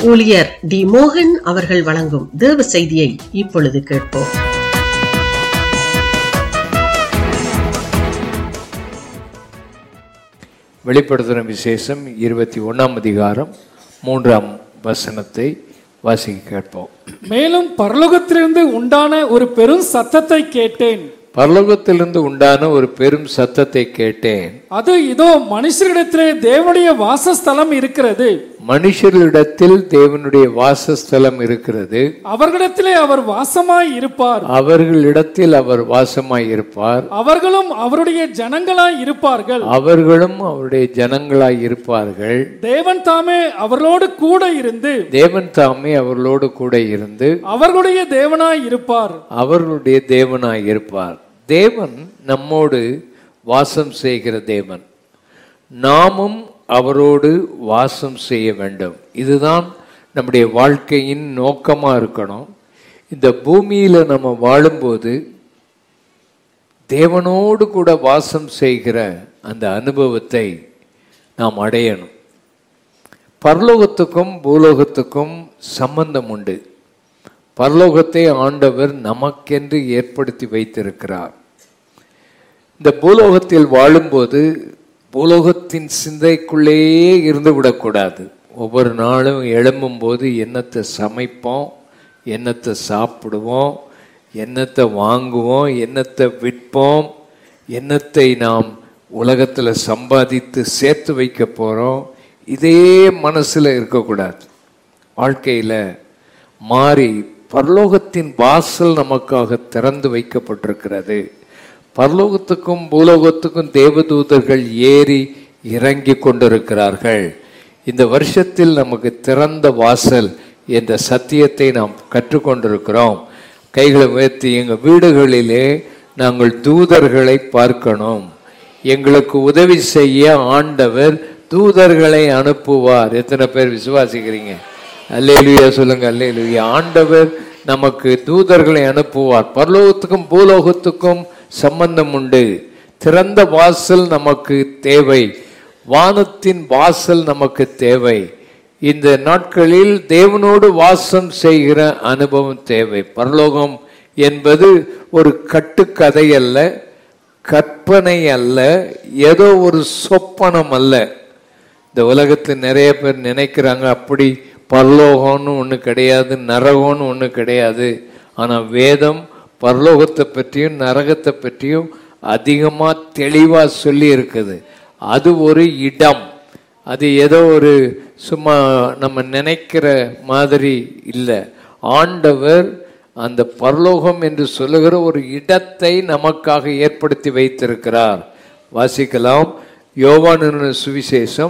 ஊழியர் டி மோகன் அவர்கள் வழங்கும் தேவ செய்தியை இப்பொழுது கேட்போம் வெளிப்படுத்தின விசேஷம் இருபத்தி ஒன்றாம் அதிகாரம் மூன்றாம் வசனத்தை வாசிக்க கேட்போம் மேலும் பரலோகத்திலிருந்து உண்டான ஒரு பெரும் சத்தத்தை கேட்டேன் பரலோகத்திலிருந்து உண்டான ஒரு பெரும் சத்தத்தை கேட்டேன் அது இதோ மனுஷரிடத்திலே தேவனுடைய வாசஸ்தலம் இருக்கிறது மனுஷர்களிடத்தில் தேவனுடைய வாசஸ்தலம் இருக்கிறது அவர்களிடத்திலே அவர் வாசமாய் இருப்பார் அவர்களிடத்தில் அவர் வாசமாய் இருப்பார் அவர்களும் அவருடைய ஜனங்களாய் இருப்பார்கள் அவர்களும் அவருடைய ஜனங்களாய் இருப்பார்கள் தேவன் தாமே அவர்களோடு கூட இருந்து தேவன் தாமே அவர்களோடு கூட இருந்து அவர்களுடைய தேவனாய் இருப்பார் அவர்களுடைய தேவனாய் இருப்பார் தேவன் நம்மோடு வாசம் செய்கிற தேவன் நாமும் அவரோடு வாசம் செய்ய வேண்டும் இதுதான் நம்முடைய வாழ்க்கையின் நோக்கமா இருக்கணும் இந்த பூமியில நம்ம வாழும்போது தேவனோடு கூட வாசம் செய்கிற அந்த அனுபவத்தை நாம் அடையணும் பரலோகத்துக்கும் பூலோகத்துக்கும் சம்பந்தம் உண்டு பரலோகத்தை ஆண்டவர் நமக்கென்று ஏற்படுத்தி வைத்திருக்கிறார் இந்த பூலோகத்தில் வாழும்போது பூலோகத்தின் சிந்தைக்குள்ளேயே இருந்து விடக்கூடாது ஒவ்வொரு நாளும் எழும்பும்போது என்னத்தை சமைப்போம் என்னத்தை சாப்பிடுவோம் என்னத்தை வாங்குவோம் என்னத்தை விற்போம் என்னத்தை நாம் உலகத்தில் சம்பாதித்து சேர்த்து வைக்க போகிறோம் இதே மனசில் இருக்கக்கூடாது வாழ்க்கையில் மாறி பரலோகத்தின் வாசல் நமக்காக திறந்து வைக்கப்பட்டிருக்கிறது பரலோகத்துக்கும் பூலோகத்துக்கும் தேவதூதர்கள் ஏறி இறங்கி கொண்டிருக்கிறார்கள் இந்த வருஷத்தில் நமக்கு திறந்த வாசல் என்ற சத்தியத்தை நாம் கற்றுக்கொண்டிருக்கிறோம் கைகளை உயர்த்தி எங்கள் வீடுகளிலே நாங்கள் தூதர்களை பார்க்கணும் எங்களுக்கு உதவி செய்ய ஆண்டவர் தூதர்களை அனுப்புவார் எத்தனை பேர் விசுவாசிக்கிறீங்க அல்லேலுயா சொல்லுங்க அல்லேலுயா ஆண்டவர் நமக்கு தூதர்களை அனுப்புவார் பரலோகத்துக்கும் பூலோகத்துக்கும் சம்பந்தம் உண்டு திறந்த வாசல் நமக்கு தேவை வானத்தின் வாசல் நமக்கு தேவை இந்த நாட்களில் தேவனோடு வாசம் செய்கிற அனுபவம் தேவை பரலோகம் என்பது ஒரு கட்டுக்கதை அல்ல கற்பனை அல்ல ஏதோ ஒரு சொப்பனம் அல்ல இந்த உலகத்தில் நிறைய பேர் நினைக்கிறாங்க அப்படி பரலோகம்னு ஒன்று கிடையாது நரகம்னு ஒன்று கிடையாது ஆனால் வேதம் பரலோகத்தை பற்றியும் நரகத்தை பற்றியும் அதிகமாக தெளிவாக சொல்லி இருக்குது அது ஒரு இடம் அது ஏதோ ஒரு சும்மா நம்ம நினைக்கிற மாதிரி இல்லை ஆண்டவர் அந்த பரலோகம் என்று சொல்லுகிற ஒரு இடத்தை நமக்காக ஏற்படுத்தி வைத்திருக்கிறார் வாசிக்கலாம் யோவானின் சுவிசேஷம்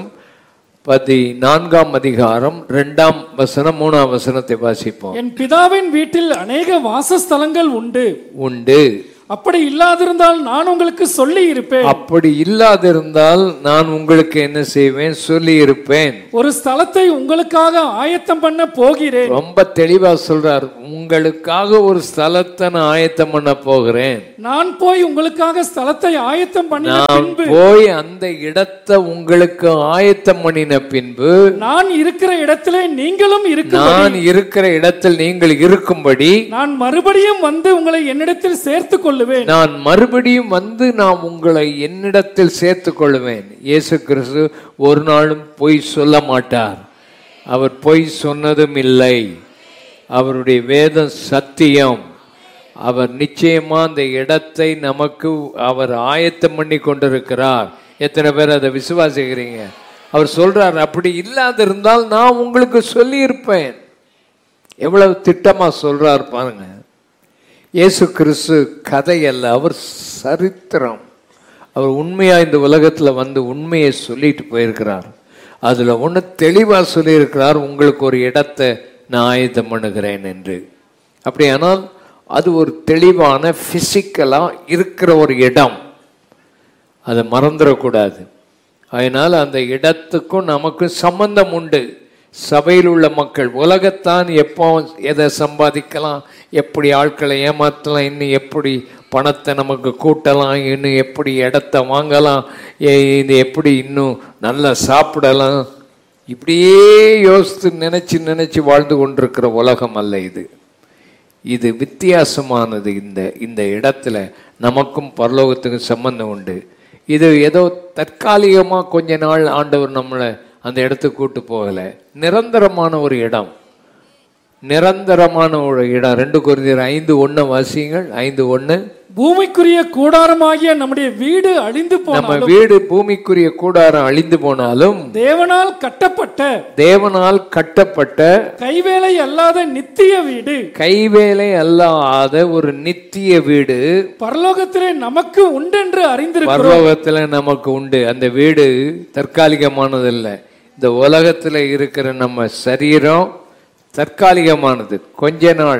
பதி நான்காம் அதிகாரம் ரெண்டாம் வசனம் மூணாம் வசனத்தை வாசிப்போம் என் பிதாவின் வீட்டில் அநேக வாசஸ்தலங்கள் உண்டு உண்டு அப்படி இல்லாதிருந்தால் நான் உங்களுக்கு சொல்லி இருப்பேன் அப்படி இல்லாதிருந்தால் நான் உங்களுக்கு என்ன செய்வேன் சொல்லி இருப்பேன் ஒரு ஸ்தலத்தை உங்களுக்காக ஆயத்தம் பண்ண போகிறேன் ரொம்ப தெளிவா சொல்றார் உங்களுக்காக ஒரு ஸ்தலத்தை நான் ஆயத்தம் பண்ண போகிறேன் நான் போய் உங்களுக்காக ஸ்தலத்தை ஆயத்தம் பண்ணின நான் பின்பு போய் அந்த இடத்தை உங்களுக்கு ஆயத்தம் பண்ணின பின்பு நான் இருக்கிற இடத்திலே நீங்களும் இருக்க நான் இருக்கிற இடத்தில் நீங்கள் இருக்கும்படி நான் மறுபடியும் வந்து உங்களை என்னிடத்தில் சேர்த்துக் கொள்ளுவேன் நான் மறுபடியும் வந்து நான் உங்களை என்னிடத்தில் சேர்த்துக் கொள்வேன் இயேசு கிறிஸ்து ஒரு நாளும் பொய் சொல்ல மாட்டார் அவர் பொய் சொன்னதும் இல்லை அவருடைய வேதம் சத்தியம் அவர் நிச்சயமா அந்த இடத்தை நமக்கு அவர் ஆயத்தம் பண்ணி கொண்டிருக்கிறார் எத்தனை பேர் அதை விசுவாசிக்கிறீங்க அவர் சொல்றார் அப்படி இல்லாதிருந்தால் நான் உங்களுக்கு சொல்லி இருப்பேன் எவ்வளவு திட்டமா சொல்றார் பாருங்க இயேசு கிறிஸ்து கதை அல்ல அவர் சரித்திரம் அவர் உண்மையா இந்த உலகத்துல வந்து உண்மையை சொல்லிட்டு போயிருக்கிறார் அதுல ஒன்று தெளிவா சொல்லியிருக்கிறார் உங்களுக்கு ஒரு இடத்தை நான் ஆயத்தம் பண்ணுகிறேன் என்று அப்படியானால் அது ஒரு தெளிவான பிசிக்கலா இருக்கிற ஒரு இடம் அதை மறந்துடக்கூடாது அதனால் அந்த இடத்துக்கும் நமக்கும் சம்பந்தம் உண்டு சபையில் உள்ள மக்கள் உலகத்தான் எப்போ எதை சம்பாதிக்கலாம் எப்படி ஆட்களை ஏமாற்றலாம் இன்னும் எப்படி பணத்தை நமக்கு கூட்டலாம் இன்னும் எப்படி இடத்த வாங்கலாம் ஏ- இது எப்படி இன்னும் நல்லா சாப்பிடலாம் இப்படியே யோசித்து நினைச்சு நினைச்சு வாழ்ந்து கொண்டிருக்கிற உலகம் அல்ல இது இது வித்தியாசமானது இந்த இந்த இடத்துல நமக்கும் பரலோகத்துக்கும் சம்பந்தம் உண்டு இது ஏதோ தற்காலிகமா கொஞ்ச நாள் ஆண்டவர் நம்மளை அந்த இடத்துக்கு கூட்டு போகல நிரந்தரமான ஒரு இடம் நிரந்தரமான ஒரு இடம் ரெண்டு குருந்தியர் ஐந்து ஒண்ணு வாசியுங்கள் ஐந்து ஒண்ணு பூமிக்குரிய கூடாரமாகிய நம்முடைய வீடு அழிந்து நம்ம போனாலும் வீடு பூமிக்குரிய கூடாரம் அழிந்து போனாலும் தேவனால் கட்டப்பட்ட தேவனால் கட்டப்பட்ட கைவேலை அல்லாத நித்திய வீடு கைவேலை அல்லாத ஒரு நித்திய வீடு பரலோகத்திலே நமக்கு உண்டென்று அறிந்திருக்கிறோம் பரலோகத்துல நமக்கு உண்டு அந்த வீடு தற்காலிகமானதல்ல இந்த உலகத்துல இருக்கிற நம்ம சரீரம் தற்காலிகமானது கொஞ்ச நாள்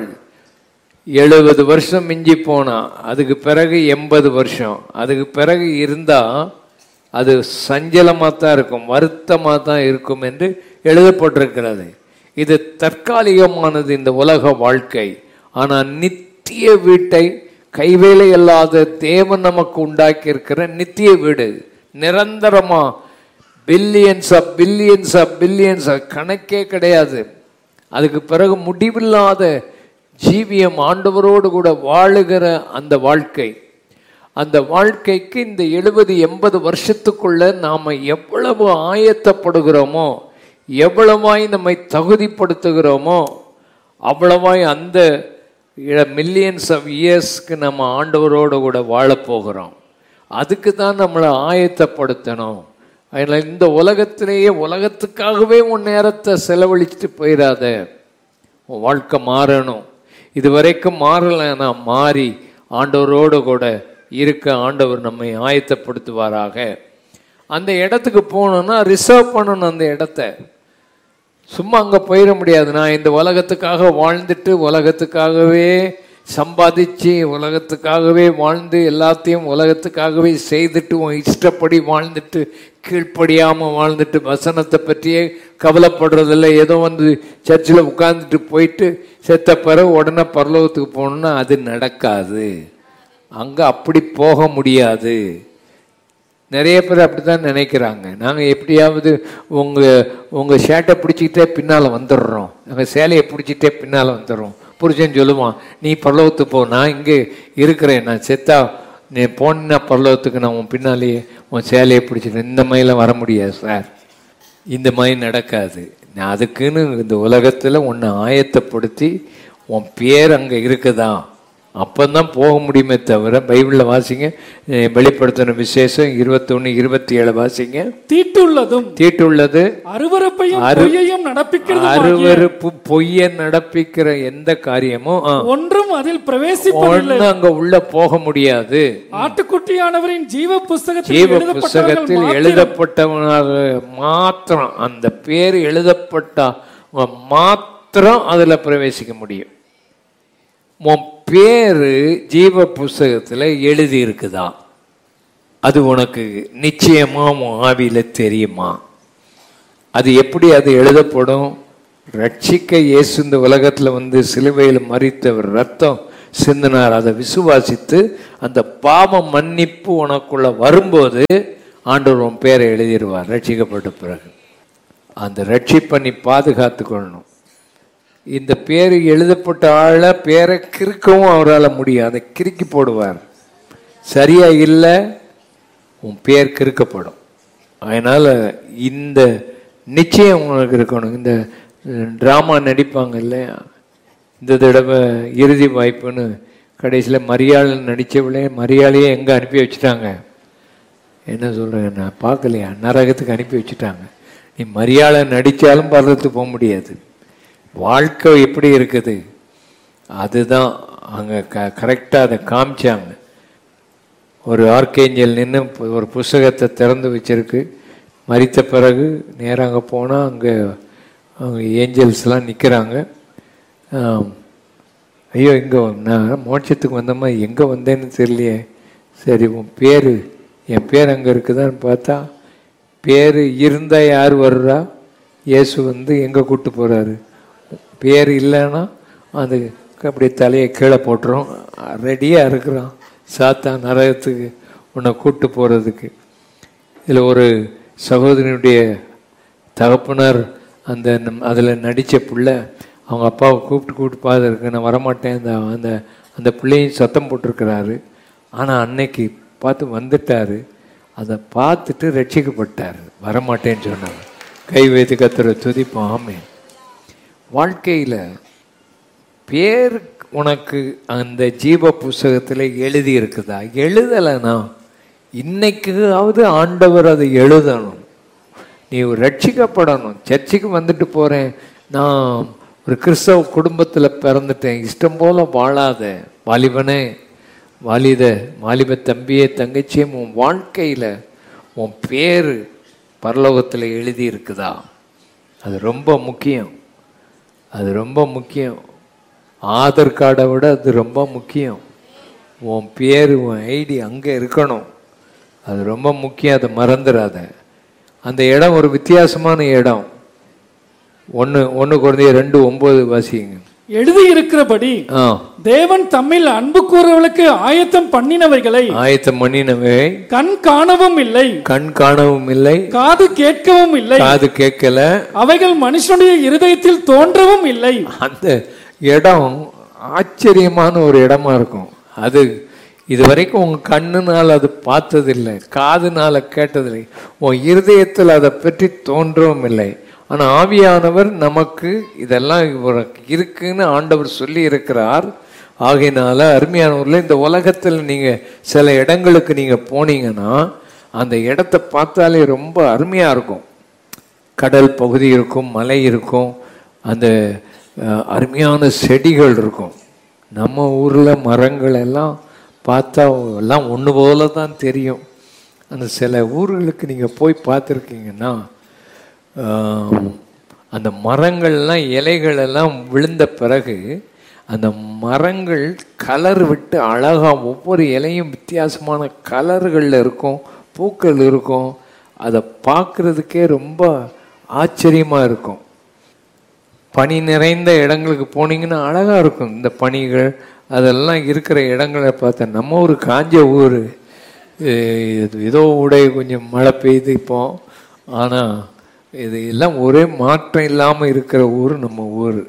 எழுபது வருஷம் மிஞ்சி போனா அதுக்கு பிறகு எண்பது வருஷம் அதுக்கு பிறகு இருந்தா அது சஞ்சலமா தான் இருக்கும் வருத்தமா தான் இருக்கும் என்று எழுதப்பட்டிருக்கிறது இது தற்காலிகமானது இந்த உலக வாழ்க்கை ஆனா நித்திய வீட்டை கைவேலை அல்லாத தேவன் நமக்கு உண்டாக்கி இருக்கிற நித்திய வீடு நிரந்தரமா billions of billions of billions கணக்கே கிடையாது அதுக்கு பிறகு முடிவில்லாத ஜீவியம் ஆண்டவரோடு கூட வாழுகிற அந்த வாழ்க்கை அந்த வாழ்க்கைக்கு இந்த எழுபது எண்பது வருஷத்துக்குள்ள நாம எவ்வளவு ஆயத்தப்படுகிறோமோ எவ்வளவாய் நம்மை தகுதிப்படுத்துகிறோமோ அவ்வளவாய் அந்த மில்லியன்ஸ் ஆஃப் இயர்ஸ்க்கு நம்ம ஆண்டவரோடு கூட வாழப் போகிறோம் அதுக்கு தான் நம்மளை ஆயத்தப்படுத்தணும் அதனால் இந்த உலகத்திலேயே உலகத்துக்காகவே உன் நேரத்தை செலவழிச்சுட்டு போயிடாத உன் வாழ்க்கை மாறணும் இது வரைக்கும் மாறலைன்னா மாறி ஆண்டவரோடு கூட இருக்க ஆண்டவர் நம்மை ஆயத்தப்படுத்துவாராக அந்த இடத்துக்கு போகணும்னா ரிசர்வ் பண்ணணும் அந்த இடத்த சும்மா அங்கே போயிட முடியாது நான் இந்த உலகத்துக்காக வாழ்ந்துட்டு உலகத்துக்காகவே சம்பாதிச்சு உலகத்துக்காகவே வாழ்ந்து எல்லாத்தையும் உலகத்துக்காகவே செய்துட்டு உன் இஷ்டப்படி வாழ்ந்துட்டு கீழ்ப்படியாமல் வாழ்ந்துட்டு வசனத்தை பற்றியே கவலைப்படுறதில்ல ஏதோ வந்து சர்ச்சில் உட்கார்ந்துட்டு போயிட்டு செத்த பிறகு உடனே பரலோகத்துக்கு போகணுன்னா அது நடக்காது அங்கே அப்படி போக முடியாது நிறைய பேர் அப்படித்தான் நினைக்கிறாங்க நாங்கள் எப்படியாவது உங்கள் உங்கள் ஷர்ட்டை பிடிச்சிக்கிட்டே பின்னால் வந்துடுறோம் நாங்கள் சேலையை பிடிச்சிட்டே பின்னால் வந்துடுறோம் புருஷன் சொல்லுவான் நீ பரலோகத்துக்கு போ நான் இங்கே இருக்கிறேன் நான் செத்தா நீ போனா பரலோகத்துக்கு நான் உன் பின்னாலேயே உன் சேலையை பிடிச்சிட்டேன் இந்த மாதிரிலாம் வர முடியாது சார் இந்த மாதிரி நடக்காது நான் அதுக்குன்னு இந்த உலகத்தில் உன்னை ஆயத்தப்படுத்தி உன் பேர் அங்கே இருக்குதா அப்பந்தான் போக முடியுமே தவிர பைபிளில் வாசிங்க அஹ் வெளிப்படுத்தின விசேஷம் இருபத்தொன்று இருபத்தி ஏழு வாசிங்க தீட்டுள்ளதும் தீட்டுள்ளது அருவருப்பையும் அரு- பொய்யையும் நடப்பிக்கிறதும் அருவருப்பு பொய்ய நடப்பிக்கிற எந்த காரியமும் ஆ, ஒன்றும் அதில் பிரவேசிப்பதில்லை ஒண்ணு அங்க உள்ள போக முடியாது ஆட்டுக்குட்டியானவரின் ஜீவ புஸ்தகத்தில் ஜீவ எழுதப்பட்டவர்கள் புஸ்தகத்தில் மாத்திரம் எழுதப்பட்டவனாக மாத்திரம் அந்த பேர் எழுதப்பட்ட மாத்திரம் அதுல பிரவேசிக்க முடியும் உன் பேரு ஜீவ புஸ்தகத்துல எழுதி இருக்குதா அது உனக்கு நிச்சயமா உன் ஆவியில தெரியுமா அது எப்படி அது எழுதப்படும் ரட்சிக்க இயேசு இந்த உலகத்துல வந்து சிலுவையில் மறித்தவர் ரத்தம் சிந்தினார் அதை விசுவாசித்து அந்த பாவ மன்னிப்பு உனக்குள்ள வரும்போது ஆண்டவர் உன் பேரை எழுதிடுவார் ரட்சிக்கப்பட்ட பிறகு அந்த ரட்சிப்பை நீ பாதுகாத்து கொள்ளணும் இந்த பேர் எழுதப்பட்ட ஆளை பேரை கிறுக்கவும் அவரால் முடியும் அதை கிறுக்கி போடுவார் சரியா இல்லை உன் பேர் கிறுக்கப்படும் அதனால இந்த நிச்சயம் உனக்கு இருக்கணும் இந்த ட்ராமா நடிப்பாங்க இல்லையா இந்த தடவை இறுதி வாய்ப்புன்னு கடைசியில் மரியாள் நடித்தவளே மரியாளையே எங்கே அனுப்பி வச்சுட்டாங்க என்ன சொல்கிறேன் நான் பார்க்கலையா நரகத்துக்கு அனுப்பி வச்சுட்டாங்க நீ மரியாதை நடித்தாலும் பரலத்துக்கு போக முடியாது வாழ்க்கை எப்படி இருக்குது அதுதான் அங்கே க கரெக்டாக அதை காமிச்சாங்க ஒரு ஆர்கேஞ்சல் நின்று ஒரு புஸ்தகத்தை திறந்து வச்சிருக்கு மறித்த பிறகு நேராக அங்கே போனால் அங்கே அவங்க ஏஞ்சல்ஸ்லாம் நிற்கிறாங்க ஐயோ இங்கே நான் மோட்சத்துக்கு வந்தோமா எங்கே வந்தேன்னு தெரியலையே சரி உன் பேர் என் பேர் அங்கே இருக்குதான்னு பார்த்தா பேர் இருந்தால் யார் வர்றா இயேசு வந்து எங்கே கூட்டு போகிறாரு பேர் இல்லைன்னா அது அப்படியே தலையை கீழே போட்டுரும் ரெடியாக இருக்கிறான் சாத்தா நரகத்துக்கு உன்னை கூட்டு போகிறதுக்கு இதில் ஒரு சகோதரனுடைய தகப்பனார் அந்த நம்- அதுல நடிச்ச புள்ள அவங்க அப்பாவை கூப்பிட்டு கூப்பிட்டு பார்த்துருக்கு நான் வரமாட்டேன் அந்த அந்த அந்த பிள்ளையும் சத்தம் போட்டிருக்கிறாரு ஆனா அன்னைக்கு பார்த்து வந்துட்டாரு அதை பார்த்துட்டு ரட்சிக்கப்பட்டார் வரமாட்டேன்னு சொன்னாங்க கை வைத்து கத்துற துதிப்போம் ஆமே வாழ்க்கையில் பேர் உனக்கு அந்த ஜீவ புஸ்தகத்தில் எழுதி இருக்குதா எழுதலைனா இன்னைக்காவது ஆண்டவர் அதை எழுதணும் நீ ரட்சிக்கப்படணும் சர்ச்சுக்கு வந்துட்டு போகிறேன் நான் ஒரு கிறிஸ்தவ குடும்பத்தில் பிறந்துட்டேன் இஷ்டம் போல வாழாத வாலிபனே வாலித வாலிப தம்பியே தங்கச்சியே உன் வாழ்க்கையில் உன் பேர் பரலோகத்தில் எழுதி இருக்குதா அது ரொம்ப முக்கியம் அது ரொம்ப முக்கியம் ஆதார் கார்டை விட அது ரொம்ப முக்கியம் உன் பேர் உன் ஐடி அங்கே இருக்கணும் அது ரொம்ப முக்கியம் அதை மறந்துடாத அந்த இடம் ஒரு வித்தியாசமான இடம் ஒன்று ஒன்று குழந்தைய ரெண்டு ஒம்பது வாசிங்க எழுதி இருக்கிறபடி ஆ தேவன் தம்மில் அன்பு கூறுவர்களுக்கு ஆயத்தம் பண்ணினவைகளை ஆயத்தம் பண்ணினவை கண் காணவும் இல்லை கண் காணவும் இல்லை காது கேட்கவும் இல்லை காது கேட்கல அவைகள் மனுஷனுடைய இருதயத்தில் தோன்றவும் இல்லை அந்த இடம் ஆச்சரியமான ஒரு இடமா இருக்கும் அது இது வரைக்கும் உங்க கண்ணுனால் அது பார்த்ததில்லை காதுனால கேட்டதில்லை உன் இருதயத்தில் அதை பற்றி தோன்றவும் இல்லை ஆனா ஆவியானவர் நமக்கு இதெல்லாம் இவருக்கு இருக்குன்னு ஆண்டவர் சொல்லி இருக்கிறார் ஆகையினால அருமையானவர்ல இந்த உலகத்தில் நீங்க சில இடங்களுக்கு நீங்க போனீங்கன்னா அந்த இடத்த பார்த்தாலே ரொம்ப அருமையா இருக்கும் கடல் பகுதி இருக்கும் மலை இருக்கும் அந்த அஹ், அருமையான செடிகள் இருக்கும் நம்ம ஊரில் மரங்கள் எல்லாம் பார்த்தா எல்லாம் ஒன்று போல தான் தெரியும் அந்த சில ஊர்களுக்கு நீங்கள் போய் பார்த்துருக்கீங்கன்னா ஆஹ், அந்த மரங்கள்லாம் இலைகள் எல்லாம் விழுந்த பிறகு அந்த மரங்கள் கலர் விட்டு அழகா ஒவ்வொரு இலையும் வித்தியாசமான கலர்களில் இருக்கும் பூக்கள் இருக்கும் அதை பார்க்குறதுக்கே ரொம்ப ஆச்சரியமா இருக்கும் பனி நிறைந்த இடங்களுக்கு போனீங்கன்னா அழகா இருக்கும் இந்த பனிகள் அதெல்லாம் இருக்கிற இடங்களை பார்த்தா நம்ம ஒரு காஞ்ச ஊர் ஏதோ உடை கொஞ்சம் மழை பெய்யுது இப்போ ஆனால் இது எல்லாம் ஒரே மாற்றம் இல்லாமல் இருக்கிற ஊர் நம்ம ஊர்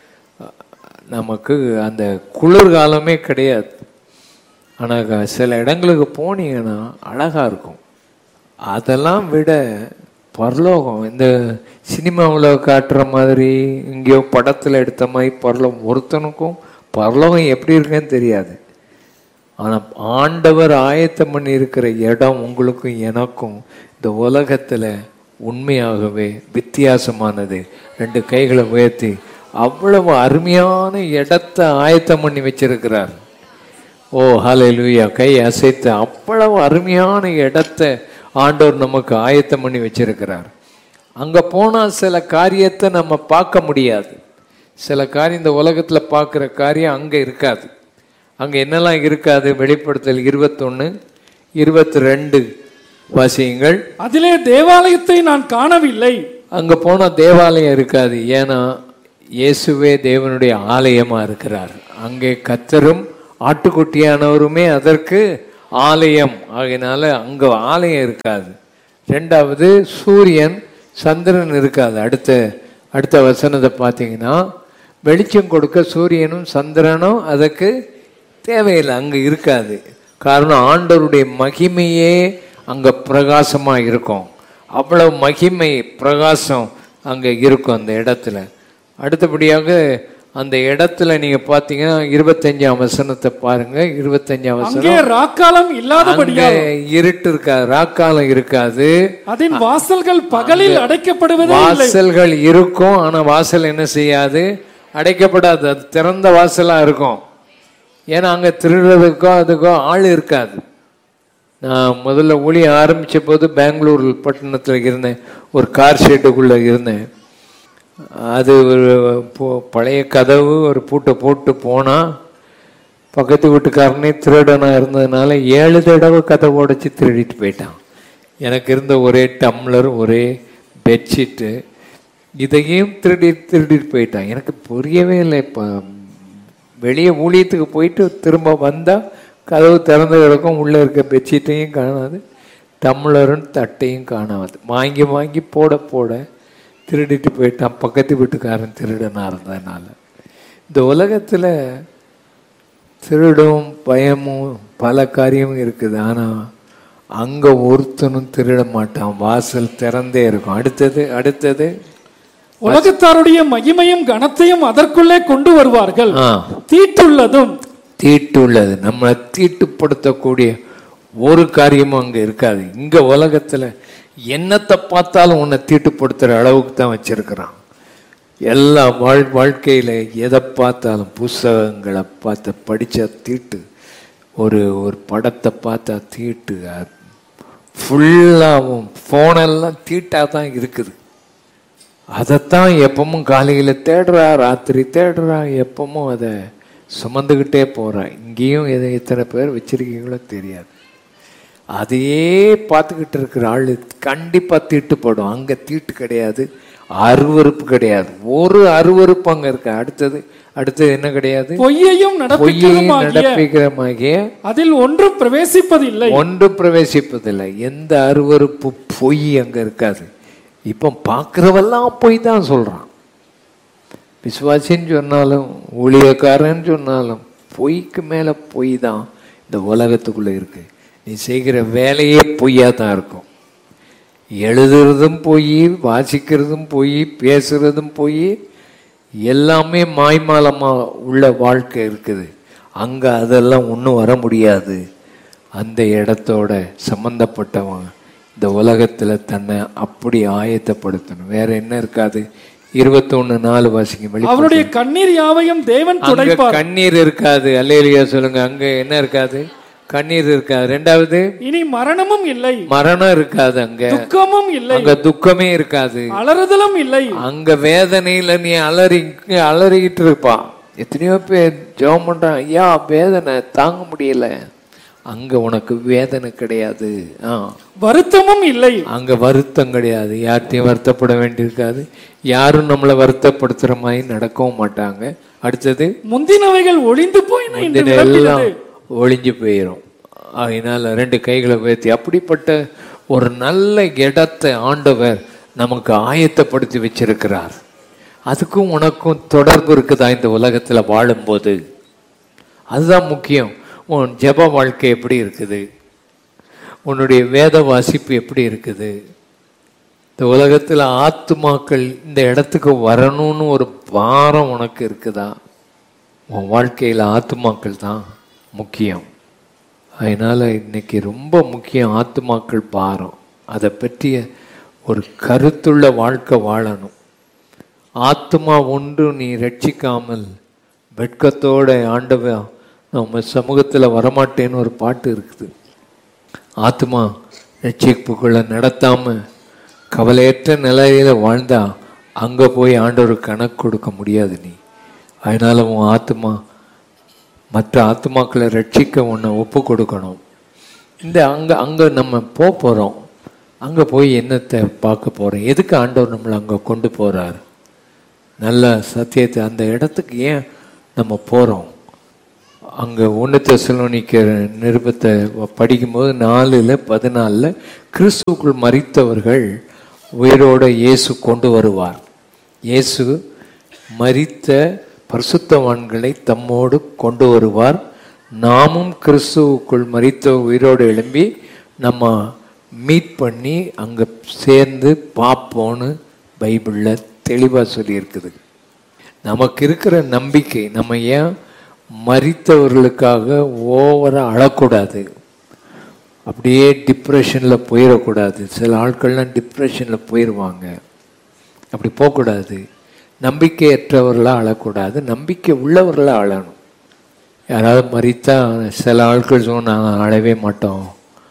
நமக்கு அந்த குளிர்காலமே கிடையாது ஆனால் சில இடங்களுக்கு போனீங்கன்னா அழகாக இருக்கும் அதெல்லாம் விட பரலோகம் இந்த சினிமாவில் காட்டுற மாதிரி எங்கேயோ படத்தில் எடுத்த மாதிரி பரலோகம் ஒருத்தனுக்கும் பரலோகம் எப்படி இருக்குன்னு தெரியாது ஆனால் ஆண்டவர் ஆயத்தம் பண்ணி இருக்கிற இடம் உங்களுக்கும் எனக்கும் இந்த உலகத்தில் உண்மையாகவே வித்தியாசமானது ரெண்டு கைகளை உயர்த்தி அவ்வளவு அருமையான இடத்த ஆயத்தம் பண்ணி வச்சிருக்கிறார் ஓ ஹalleluya கை அசைத்து அவ்வளவு அருமையான இடத்த ஆண்டவர் நமக்கு ஆயத்தம் பண்ணி வச்சிருக்கிறார் அங்க போனா சில காரியத்தை நம்ம பார்க்க முடியாது சில காரியம் இந்த உலகத்துல பார்க்குற காரியம் அங்க இருக்காது அங்க என்னெல்லாம் இருக்காது வெளிப்படுத்தல் இருபத்தொன்னு இருபத்தி ரெண்டு வாசியங்கள் அதிலே தேவாலயத்தை நான் காணவில்லை அங்க போனா தேவாலயம் இருக்காது ஏன்னா இயேசுவே தேவனுடைய ஆலயமா இருக்கிறார் அங்கே கத்தரும் ஆட்டுக்குட்டியானவருமே அதற்கு ஆலயம் ஆகையினால அங்க ஆலயம் இருக்காது ரெண்டாவது சூரியன் சந்திரன் இருக்காது அடுத்த அடுத்த வசனத்தை பார்த்தீங்கன்னா வெளிச்சம் கொடுக்க சூரியனும் சந்திரனும் அதுக்கு தேவையில்லை அங்க இருக்காது காரணம் ஆண்டவருடைய மகிமையே அங்க பிரகாசமா இருக்கும் அவ்வளவு மகிமை பிரகாசம் அங்க இருக்கும் அந்த இடத்துல அடுத்தபடியாக அந்த இடத்துல நீங்க பாத்தீங்கன்னா இருபத்தஞ்சாம் வசனத்தை பாருங்க இருபத்தஞ்சாம் வசனம் அங்கே ராக்காலம் அங்க இல்லாதபடியால் இருட்டு இருக்காது ராக்காலம் இருக்காது அதன் வாசல்கள் பகலில் அடைக்கப்படுவதே இல்லை வாசல்கள் இருக்கும் ஆனா வாசல் என்ன செய்யாது அடைக்கப்படாது அது திறந்த வாசலா இருக்கும் ஏன்னா அங்க திருடுறதுக்கோ அதுக்கோ ஆள் இருக்காது நான் முதல்ல ஊழியம் ஆரம்பிச்ச போது பெங்களூர் பட்டணத்தில் இருந்தேன் ஒரு கார் ஷெட்டுக்குள்ள இருந்தேன் அது ஒரு பு- பழைய கதவு ஒரு பூட்டை போட்டு போனா பக்கத்து வீட்டுக்காரனே திருடனா இருந்ததுனால ஏழு தடவை கதவை உடைச்சு திருடிட்டு போயிட்டான் எனக்கு இருந்த ஒரே டம்ளர் ஒரே பெட்ஷீட்டு இதையும் திருடி திருடிட்டு போயிட்டான் எனக்கு புரியவே இல்லை இப்போ வெளியே ஊழியத்துக்கு போயிட்டு திரும்ப வந்தா கதவு திறந்து கிடக்கும் உள்ளே இருக்க பெட்ஷீட்டையும் காணாது டம்ளரும் தட்டையும் காணாது வாங்கி வாங்கி போட போட திருடிட்டு போயிட்டான் பக்கத்து வீட்டுக்காரன் திருடனா இருந்ததுனால இந்த உலகத்தில் திருடும் பயமும் பல காரியமும் இருக்குது ஆனால் அங்கே ஒருத்தனும் திருட மாட்டான் வாசல் திறந்தே இருக்கும் அடுத்தது அடுத்தது உலகத்தாருடைய மகிமையும் கனத்தையும் அதற்குள்ளே கொண்டு வருவார்கள் ஆ தீட்டுள்ளதும் தீட்டு உள்ளது நம்மளை தீட்டுப்படுத்தக்கூடிய ஒரு காரியமும் அங்கே இருக்காது இங்கே உலகத்தில் என்னத்தை பார்த்தாலும் உன்னை தீட்டுப்படுத்துகிற அளவுக்கு தான் வச்சிருக்கிறான் எல்லா வாழ் வாழ்க்கையில் எதை பார்த்தாலும் புஸ்தகங்களை பார்த்து படித்தா தீட்டு ஒரு ஒரு படத்தை பார்த்தா தீட்டு ஃபுல்லாகவும் ஃபோனெல்லாம் தீட்டாக தான் இருக்குது அதைத்தான் எப்பவும் காலையில் தேடுறா ராத்திரி தேடுறா எப்பவும் அதை சுமந்துக்கிட்டே போறா இங்கேயும் எதை எத்தனை பேர் வச்சிருக்கீங்களோ தெரியாது அதையே பார்த்துக்கிட்டு இருக்கிற ஆள் கண்டிப்பாக தீட்டுப்படும் அங்கே தீட்டு கிடையாது அருவருப்பு கிடையாது ஒரு அருவருப்பு அங்கே இருக்கு அடுத்தது அடுத்தது என்ன கிடையாது பொய்யையும் பொய்யை நடப்பிக்கிறதுமாகிய நடப்பிக்கிறமாகிய அதில் ஒன்றும் பிரவேசிப்பதில்லை ஒன்று பிரவேசிப்பதில்லை எந்த அருவருப்பு பொய் அங்க இருக்காது இப்போ பார்க்குறவெல்லாம் பொய் தான் சொல்றான் விசுவாசின்னு சொன்னாலும் ஊழியக்காரன்னு சொன்னாலும் பொய்க்கு மேல பொய் தான் இந்த உலகத்துக்குள்ள இருக்கு நீ செய்கிற வேலையே பொய்யா தான் இருக்கும் எழுதுறதும் பொய் வாசிக்கிறதும் பொய் பேசுறதும் பொய் எல்லாமே மாய்மாலமா உள்ள வாழ்க்கை இருக்குது அங்க அதெல்லாம் ஒன்றும் வர முடியாது அந்த இடத்தோட சம்பந்தப்பட்டவன் இந்த உலகத்துல தன்னை அப்படி ஆயத்தப்படுத்தணும் வேற என்ன இருக்காது இருபத்தொன்னு நாலு வாசிங்க வெளி அவருடைய கண்ணீர் யாவையும் தேவன் அங்க துடைப்பார் கண்ணீர் இருக்காது அல்லேலியா சொல்லுங்க அங்க என்ன இருக்காது கண்ணீர் இருக்காது ரெண்டாவது இனி மரணமும் இல்லை மரணம் இருக்காது அங்க துக்கமும் இல்லை அங்க துக்கமே இருக்காது அலறுதலும் இல்லை அங்க வேதனையில நீ அலறி அலறிக்கிட்டு இருப்பா எத்தனையோ பேர் ஜெபம் பண்றான் ஐயா வேதனை தாங்க முடியல அங்க உனக்கு வேதனை கிடையாது ஆ வருத்தமும் இல்லை அங்க வருத்தம் கிடையாது யார்கிட்டையும் வருத்தப்பட வேண்டியிருக்காது யாரும் நம்மளை வருத்தப்படுத்துற மாதிரி நடக்கவும் மாட்டாங்க அடுத்தது முந்தினவைகள் ஒளிந்து போயின என்று முந்தின எல்லாம் விளக்கினது ஒளிஞ்சு போயிடும் அதனால ரெண்டு கைகளை உயர்த்தி அப்படிப்பட்ட ஒரு நல்ல இடத்தை ஆண்டவர் நமக்கு ஆயத்தப்படுத்தி வச்சிருக்கிறார் அதுக்கும் உனக்கும் தொடர்பு இருக்குதா இந்த உலகத்துல வாழும்போது அதுதான் முக்கியம் உன் ஜெப வாழ்க்கை எப்படி இருக்குது உன்னுடைய வேத வாசிப்பு எப்படி இருக்குது இந்த உலகத்துல ஆத்துமாக்கள் இந்த இடத்துக்கு வரணும்னு ஒரு பாரம் உனக்கு இருக்குதா உன் வாழ்க்கையில் ஆத்துமாக்கள் தான் முக்கியம் அதனால இன்னைக்கு ரொம்ப முக்கியம் ஆத்துமாக்கள் பாரம் அதை பற்றிய ஒரு கருத்துள்ள வாழ்க்கை வாழணும் ஆத்துமா ஒன்று நீ ரட்சிக்காமல் வெட்கத்தோட ஆண்டவ நம்ம சமூகத்தில் வரமாட்டேன்னு ஒரு பாட்டு இருக்குது ஆத்மா ரட்சிப்புக்குள்ள நடத்தாம கவலையற்ற நிலையில வாழ்ந்தா அங்க போய் ஆண்டவர் கணக்கு கொடுக்க முடியாது நீ அதனால உன் ஆத்மா மற்ற ஆத்மாக்களை ரட்சிக்க உன்னை ஒப்பு கொடுக்கணும் இந்த அங்க அங்க நம்ம போக போறோம் அங்க போய் என்னத்தை பார்க்க போறோம் எதுக்கு ஆண்டவர் நம்மளை அங்க கொண்டு போறாரு நல்ல சத்தியத்தை அந்த இடத்துக்கு ஏன் நம்ம போறோம் அங்கே ஒன்று தெசலோனிக்கிற நிருபத்தை படிக்கும்போது நாலில் பதினாலில் கிறிஸ்துவுக்குள் மரித்தவர்கள் உயிரோட இயேசு கொண்டு வருவார் இயேசு மரித்த பரிசுத்தவான்களை தம்மோடு கொண்டு வருவார் நாமும் கிறிஸ்துவுக்குள் மரித்த உயிரோடு எழும்பி நம்ம மீட் பண்ணி அங்கே சேர்ந்து பார்ப்போன்னு பைபிளில் தெளிவாக சொல்லியிருக்குது நமக்கு இருக்கிற நம்பிக்கை நம்ம ஏன் மறித்தவர்களுக்காக ஓவராக அழக்கூடாது அப்படியே டிப்ரெஷனில் போயிடக்கூடாது சில ஆட்கள்லாம் டிப்ரெஷனில் போயிடுவாங்க அப்படி போகக்கூடாது நம்பிக்கையற்றவர்களாக அழக்கூடாது நம்பிக்கை உள்ளவர்களாக அழணும் யாராவது மறித்தா சில ஆட்கள் சொன்னா நாங்கள் அழவே மாட்டோம்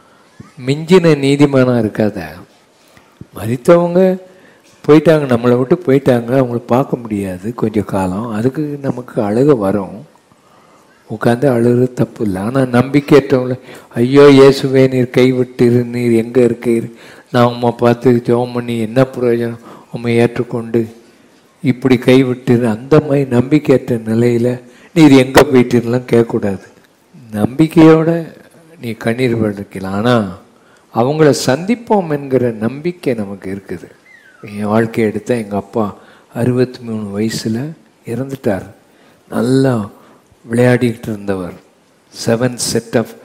மிஞ்சின நீதிமானா இருக்காத மறித்தவங்க போயிட்டாங்க நம்மளை விட்டு போயிட்டாங்க அவங்கள பார்க்க முடியாது கொஞ்சம் காலம் அதுக்கு நமக்கு அழுக வரும் உட்காந்து அழுகிறது தப்பு இல்லை ஆனால் நம்பிக்கையற்றவங்கள ஐயோ இயேசுவே நீர் கைவிட்டிரு நீர் எங்கே இருக்கீர் நான் உம்மை பார்த்து ஜெபம் பண்ணி என்ன பிரயோஜனம் உம்மை ஏற்றுக்கொண்டு இப்படி கைவிட்டிரு அந்த மாதிரி நம்பிக்கையற்ற நிலையில் நீர் எங்கே போயிட்டீர்லாம் கேட்கக்கூடாது நம்பிக்கையோட நீ கண்ணீர் வடிக்கலாம் ஆனால் அவங்கள சந்திப்போம் என்கிற நம்பிக்கை நமக்கு இருக்குது என் வாழ்க்கையை எடுத்தால் எங்கள் அப்பா அறுபத்தி மூணு வயசில் இறந்துட்டார் நல்லா விளையாடிக்கிட்டு இருந்தவர் செவன் செட் ஆஃப்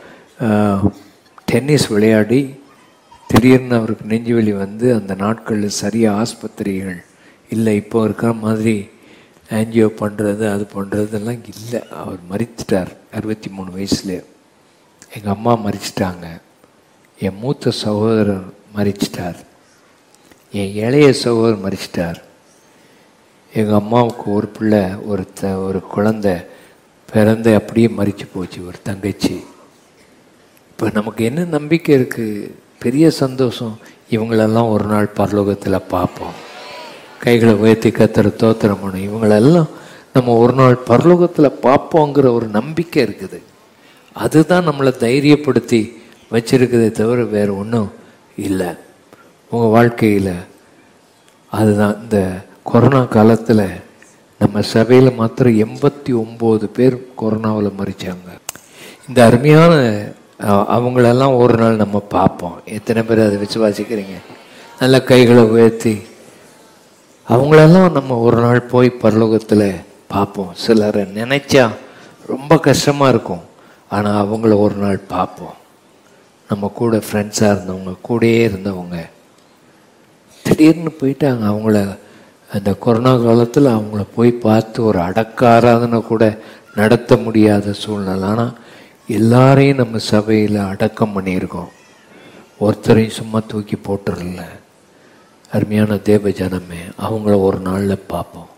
டென்னிஸ் விளையாடி திடீர்னு அவருக்கு நெஞ்சுவலி வந்து அந்த நாட்களில் சரியாக ஆஸ்பத்திரிகள் இல்லை இப்போ இருக்கிற மாதிரி ஆன்ஜியோ பண்ணுறது அது பண்ணுறதெல்லாம் இல்லை அவர் மறித்துட்டார் அறுபத்தி மூணு வயசுல எங்கள் அம்மா மறிச்சிட்டாங்க என் மூத்த சகோதரர் மறிச்சிட்டார் என் இளைய சகோதரர் மறிச்சிட்டார் எங்கள் அம்மாவுக்கு ஒரு பிள்ளை ஒரு த ஒரு குழந்தை பிறந்து அப்படியே மறித்து போச்சு ஒரு தங்கச்சி இப்போ நமக்கு என்ன நம்பிக்கை இருக்குது பெரிய சந்தோஷம் இவங்களெல்லாம் ஒரு நாள் பரலோகத்தில் பார்ப்போம் கைகளை உயர்த்தி கத்துற தோத்திரம் பண்ணும் இவங்களெல்லாம் நம்ம ஒரு நாள் பரலோகத்தில் பார்ப்போங்கிற ஒரு நம்பிக்கை இருக்குது அதுதான் நம்மளை தைரியப்படுத்தி வச்சிருக்குதே தவிர வேறு ஒன்றும் இல்லை உங்கள் வாழ்க்கையில் அதுதான் இந்த கொரோனா காலத்தில் நம்ம சபையில் மாத்திரம் எண்பத்தி ஒம்பது பேர் கொரோனாவில் மறிச்சாங்க இந்த அருமையான அஹ், அவங்களெல்லாம் ஒரு நாள் நம்ம பார்ப்போம் எத்தனை பேர் அதை விசுவாசிக்கிறீங்க நல்ல கைகளை உயர்த்தி அவங்களெல்லாம் நம்ம ஒரு நாள் போய் பரலோகத்தில் பார்ப்போம் சிலரை நினைச்சா ரொம்ப கஷ்டமாக இருக்கும் ஆனால் அவங்கள ஒரு நாள் பார்ப்போம் நம்ம கூட ஃப்ரெண்ட்ஸாக இருந்தவங்க கூடயே இருந்தவங்க திடீர்னு போயிட்டாங்க அவங்கள அந்த கொரோனா காலத்தில் அவங்கள போய் பார்த்து ஒரு அடக்க ஆராதனை கூட நடத்த முடியாத சூழ்நிலை ஆனால் எல்லாரையும் நம்ம சபையில் அடக்கம் பண்ணியிருக்கோம் ஒருத்தரையும் சும்மா தூக்கி போட்டுறல அருமையான தேவ ஜனமே அவங்கள ஒரு நாளில் பார்ப்போம்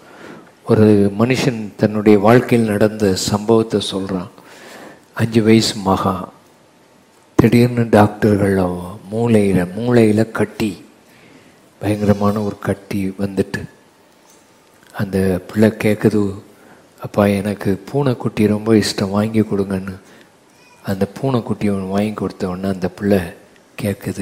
ஒரு மனுஷன் தன்னுடைய வாழ்க்கையில் நடந்த சம்பவத்தை சொல்கிறான் அஞ்சு வயசு மகா திடீர்னு டாக்டர்கள் மூளையில் மூளையில் கட்டி பயங்கரமான ஒரு கட்டி வந்துட்டு அந்த பிள்ளை கேட்குது அப்பா எனக்கு பூனைக்குட்டி ரொம்ப இஷ்டம் வாங்கி கொடுங்கன்னு அந்த பூனைக்குட்டியை வாங்கி கொடுத்த உடனே அந்த பிள்ளை கேட்குது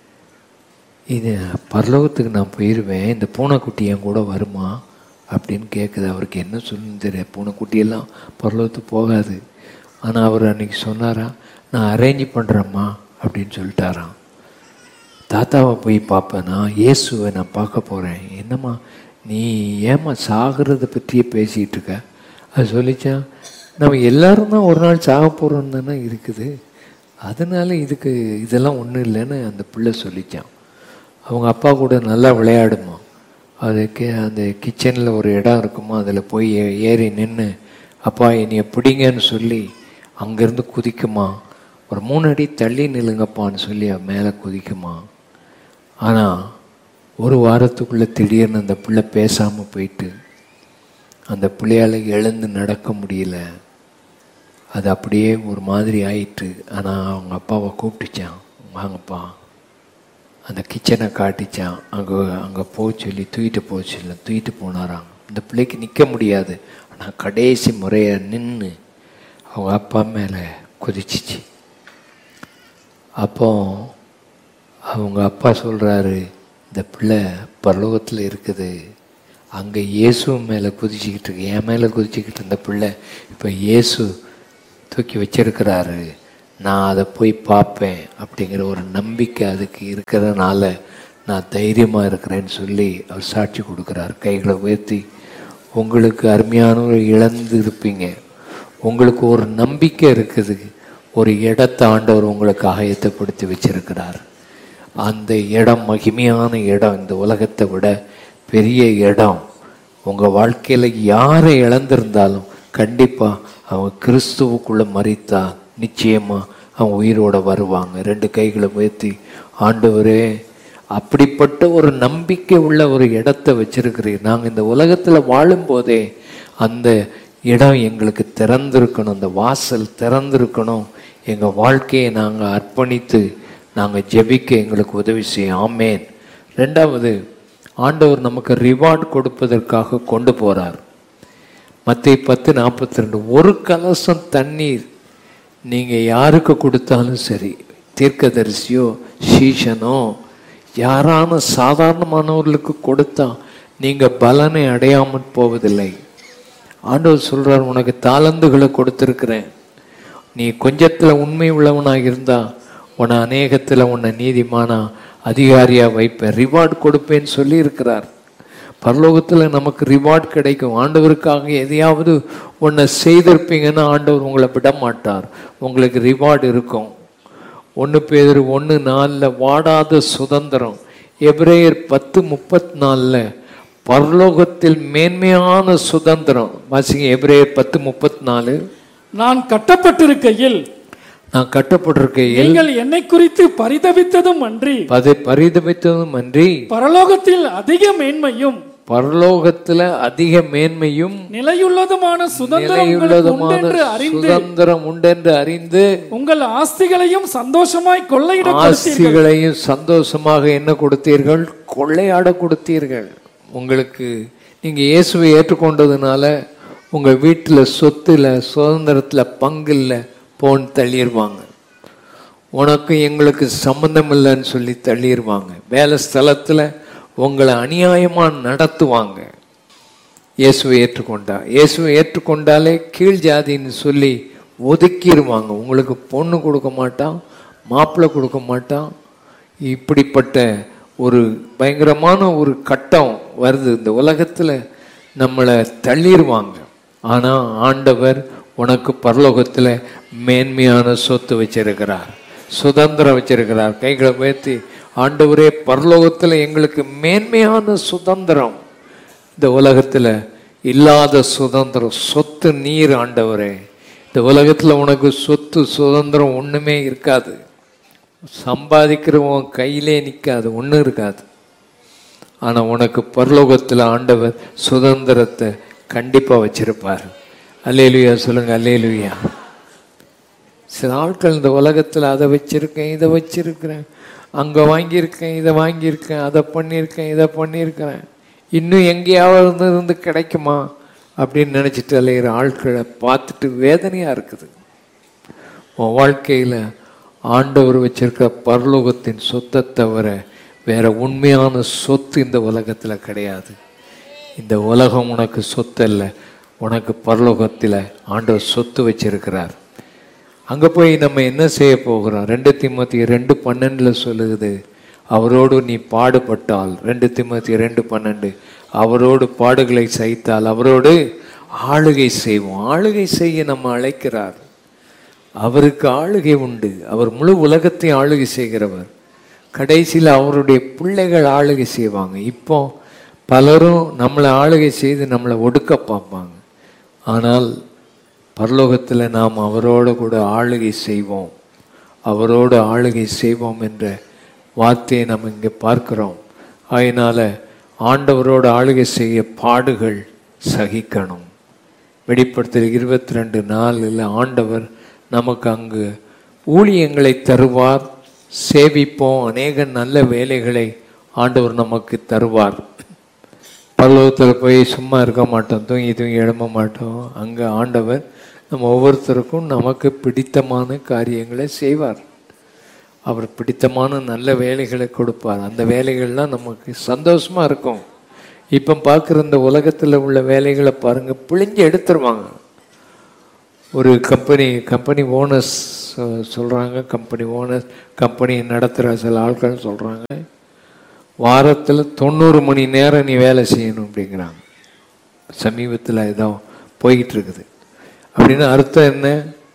இது பரலோகத்துக்கு நான் போயிடுவேன் இந்த பூனைக்குட்டி என் கூட வருமா அப்படின்னு கேட்குது அவருக்கு என்ன சொல்லுன்னு தெரியாது பூனைக்குட்டியெல்லாம் பரலோகத்துக்கு போகாது ஆனால் அவர் அன்னைக்கு சொன்னாரா நான் அரேஞ்ச் பண்ணுறேம்மா அப்படின்னு சொல்லிட்டாராம் தாத்தாவை போய் பார்ப்பேனா இயேசுவை நான் பார்க்க போகிறேன் என்னம்மா நீ ஏம்மா சாகிறத பற்றியே பேசிகிட்டு இருக்க அது சொல்லிச்சான் நம்ம எல்லாரும் தான் ஒரு நாள் சாக போகிறோம் தானே இருக்குது அதனால இதுக்கு இதெல்லாம் ஒன்றும் இல்லைன்னு அந்த பிள்ளை சொல்லிச்சான் அவங்க அப்பா கூட நல்லா விளையாடுமா அதுக்கு அந்த கிச்சனில் ஒரு இடம் இருக்குமா அதில் போய் ஏ- ஏறி நின்று அப்பா என்னைய பிடிங்கன்னு சொல்லி அங்கேருந்து குதிக்குமா ஒரு மூணு அடி தள்ளி நில்லுங்கப்பான்னு சொல்லி அவன் மேலே குதிக்குமா ஆனால் ஒரு வாரத்துக்குள்ளே திடீர்னு அந்த பிள்ளை பேசாமல் போயிட்டு அந்த பிள்ளையால் எழுந்து நடக்க முடியல அது அப்படியே ஒரு மாதிரி ஆயிட்டு ஆனால் அவங்க அப்பாவை கூப்பிட்டுச்சான் வாங்கப்பா அந்த கிச்சனை காட்டிச்சான் அங்கே அங்கே போக சொல்லி தூக்கிட்டு போக சொல்லி தூக்கிட்டு போனாராம் இந்த பிள்ளைக்கு நிற்க முடியாது ஆனால் கடைசி முறையாக நின்று அவங்க அப்பா மேலே குதிச்சிச்சு அப்போ அவங்க அப்பா சொல்கிறாரு இந்த பிள்ளை பரலோகத்தில் இருக்குது அங்கே இயேசு மேலே குதிச்சுக்கிட்டு இருக்கு என் மேலே குதிச்சுக்கிட்டு இருந்த பிள்ளை இப்போ இயேசு தூக்கி வச்சிருக்கிறாரு நான் அதை போய் பார்ப்பேன் அப்படிங்கிற ஒரு நம்பிக்கை அதுக்கு இருக்கிறதுனால நான் தைரியமாக இருக்கிறேன்னு சொல்லி அவர் சாட்சி கொடுக்குறார் கைகளை உயர்த்தி உங்களுக்கு அருமையானவர் இழந்து இருப்பீங்க உங்களுக்கு ஒரு நம்பிக்கை இருக்குது ஒரு இடத்தை ஆண்டவர் உங்களுக்கு ஆயத்தப்படுத்தி வச்சிருக்கிறார் அந்த இடம் மகிமையான இடம் இந்த உலகத்தை விட பெரிய இடம் உங்கள் வாழ்க்கையில் யாரை இழந்திருந்தாலும் கண்டிப்பாக அவங்க கிறிஸ்துவுக்குள்ளே மறித்தா நிச்சயமாக அவங்க உயிரோட வருவாங்க ரெண்டு கைகளை உயர்த்தி ஆண்டவரே அப்படிப்பட்ட ஒரு நம்பிக்கை உள்ள ஒரு இடத்தை வச்சிருக்கிறீர் நாங்கள் இந்த உலகத்தில் வாழும்போதே அந்த இடம் எங்களுக்கு திறந்திருக்கணும் அந்த வாசல் திறந்திருக்கணும் எங்கள் வாழ்க்கையை நாங்கள் அர்ப்பணித்து நாங்கள் ஜெபிக்க எங்களுக்கு உதவி செய்யும் ஆமேன் ரெண்டாவது ஆண்டவர் நமக்கு ரிவார்ட் கொடுப்பதற்காக கொண்டு போகிறார் மத்திய பத்து நாற்பத்தி ரெண்டு ஒரு கலசம் தண்ணீர் நீங்கள் யாருக்கு கொடுத்தாலும் சரி தீர்க்கதரிசியோ சீஷனோ யாரான சாதாரணமானவர்களுக்கு கொடுத்தா நீங்கள் பலனை அடையாமல் போவதில்லை ஆண்டவர் சொல்றார் உனக்கு தாளந்துகளை கொடுத்துருக்கிறேன் நீ கொஞ்சத்தில் உண்மை உள்ளவனாக இருந்தா உன்னை அநேகத்தில் உன்னை நீதிமானா அதிகாரியா வைப்பேன் ரிவார்டு கொடுப்பேன்னு சொல்லி இருக்கிறார் பரலோகத்தில் நமக்கு ரிவார்ட் கிடைக்கும் ஆண்டவருக்காக எதையாவது ஒன்றை செய்திருப்பீங்கன்னா ஆண்டவர் உங்களை விட மாட்டார் உங்களுக்கு ரிவார்டு இருக்கும் ஒன்று பேர் ஒன்று நாலில் வாடாத சுதந்திரம் எபிரேயர் பத்து முப்பத்தி நாலில் பரலோகத்தில் மேன்மையான சுதந்திரம் வாசிங்க எபிரேயர் பத்து முப்பத்தி நாலு நான் கட்டப்பட்டிருக்கையில் நான் கட்டப்பட்டிருக்கையில் நீங்கள் என்னை குறித்து பரிதபித்ததும் அன்றி பதை பரிதபித்ததும் அன்றி பரலோகத்தில் அதிக மேன்மையும் பரலோகத்துல அதிக மேன்மையும் நிலையுள்ளதுமான சுதந்திரம் உங்களுக்கு நிலையுள்ளதுமான உண்டென்று அறிந்து சுதந்திரம் உண்டென்று அறிந்து உங்கள் ஆஸ்திகளையும் சந்தோஷமாய் கொள்ளையிட கொடுத்தீர்கள் ஆஸ்திகளையும் சந்தோஷமாக என்ன கொடுத்தீர்கள் கொள்ளையாட கொடுத்தீர்கள் உங்களுக்கு நீங்க இயேசுவை ஏற்றுக்கொண்டதுனால உங்க வீட்டுல சொத்துல சுதந்திரத்துல பங்கு இல்லை போன்னு தள்ளிடுவாங்க உனக்கு எங்களுக்கு சம்பந்தம் இல்லைன்னு சொல்லி தள்ளிடுவாங்க வேலை ஸ்தலத்துல உங்களை அநியாயமா நடத்துவாங்க இயேசுவை ஏற்றுக்கொண்டா இயேசுவை ஏற்றுக்கொண்டாலே கீழ் ஜாதின்னு சொல்லி ஒதுக்கிடுவாங்க உங்களுக்கு பொண்ணு கொடுக்க மாட்டான் மாப்பிள்ளை கொடுக்க மாட்டான் இப்படிப்பட்ட ஒரு பயங்கரமான ஒரு கட்டம் வருது இந்த உலகத்துல நம்மளை தள்ளிடுவாங்க ஆனா ஆண்டவர் உனக்கு பரலோகத்துல மேன்மையான சொத்து வச்சிருக்கிறார் சுதந்திரம் வச்சிருக்கிறார் கைகளை உயர்த்தி ஆண்டவரே பரலோகத்துல எங்களுக்கு மேன்மையான சுதந்திரம் இந்த உலகத்துல இல்லாத சுதந்திரம் சொத்து நீர் ஆண்டவரே இந்த உலகத்துல உனக்கு சொத்து சுதந்திரம் ஒண்ணுமே இருக்காது சம்பாதிக்கிறவன் கையிலே நிற்காது ஒன்றும் இருக்காது ஆனா உனக்கு பரலோகத்துல ஆண்டவர் சுதந்திரத்தை கண்டிப்பா வச்சிருப்பார் அல்லேலுயா சொல்லுங்க அல்லேலுயா சில ஆட்கள் இந்த உலகத்துல அதை வச்சிருக்கேன் இதை வச்சிருக்கிறேன் அங்க வாங்கியிருக்கேன் இதை வாங்கியிருக்கேன் அதை பண்ணியிருக்கேன் இதை பண்ணியிருக்கிறேன் இன்னும் எங்கேயாவது இருந்து கிடைக்குமா அப்படின்னு நினைச்சிட்டு அலையிற ஆட்களை பார்த்துட்டு வேதனையா இருக்குது உன் வாழ்க்கையில ஆண்டவர் வச்சிருக்க பரலோகத்தின் சொத்தை தவிர வேற உண்மையான சொத்து இந்த உலகத்துல கிடையாது இந்த உலகம் உனக்கு சொத்து அல்ல உனக்கு பரலோகத்தில் ஆண்டவர் சொத்து வச்சிருக்கிறார் அங்க போய் நம்ம என்ன செய்ய போகிறோம் ரெண்டு திமுத்தி ரெண்டு பன்னெண்டுல சொல்லுது அவரோடு நீ பாடுபட்டால் ரெண்டு திமுத்தி ரெண்டு பன்னெண்டு அவரோடு பாடுகளை சகித்தால் அவரோடு ஆளுகை செய்வோம் ஆளுகை செய்ய நம்ம அழைக்கிறார் அவருக்கு ஆளுகை உண்டு அவர் முழு உலகத்தை ஆளுகை செய்கிறவர் கடைசியில் அவருடைய பிள்ளைகள் ஆளுகை செய்வாங்க இப்போ பலரும் நம்மளை ஆளுகை செய்து நம்மளை ஒடுக்க பார்ப்பாங்க ஆனால் பரலோகத்தில் நாம் அவரோடு கூட ஆளுகை செய்வோம் அவரோடு ஆளுகை செய்வோம் என்ற வார்த்தையை நம்ம இங்கே பார்க்கிறோம் அதனால ஆண்டவரோடு ஆளுகை செய்ய பாடுகள் சகிக்கணும் வெளிப்படுத்தல் இருபத்தி ரெண்டு நாலில் ஆண்டவர் நமக்கு அங்கு ஊழியங்களை தருவார் சேவிப்போம் அநேக நல்ல வேலைகளை ஆண்டவர் நமக்கு தருவார் பல்லவத்தில் போய் சும்மா இருக்க மாட்டோம் தூங்கி தூங்கி எழும்ப மாட்டோம் அங்கே ஆண்டவர் நம்ம ஒவ்வொருத்தருக்கும் நமக்கு பிடித்தமான காரியங்களை செய்வார் அவர் பிடித்தமான நல்ல வேலைகளை கொடுப்பார் அந்த வேலைகள்லாம் நமக்கு சந்தோஷமா இருக்கும் இப்போ பார்க்குற இந்த உலகத்தில் உள்ள வேலைகளை பாருங்க பிழிஞ்சு எடுத்துருவாங்க ஒரு கம்பெனி கம்பெனி ஓனர்ஸ் சொல்கிறாங்க கம்பெனி ஓனர்ஸ் கம்பெனி நடத்துகிற சில ஆட்கள் சொல்கிறாங்க வாரத்தில் தொண்ணூறு மணி நேரம் நீ வேலை செய்யணும் அப்படிங்கிறாங்க சமீபத்தில் ஏதோ போய்கிட்டு இருக்குது அப்படின்னு அர்த்தம் என்ன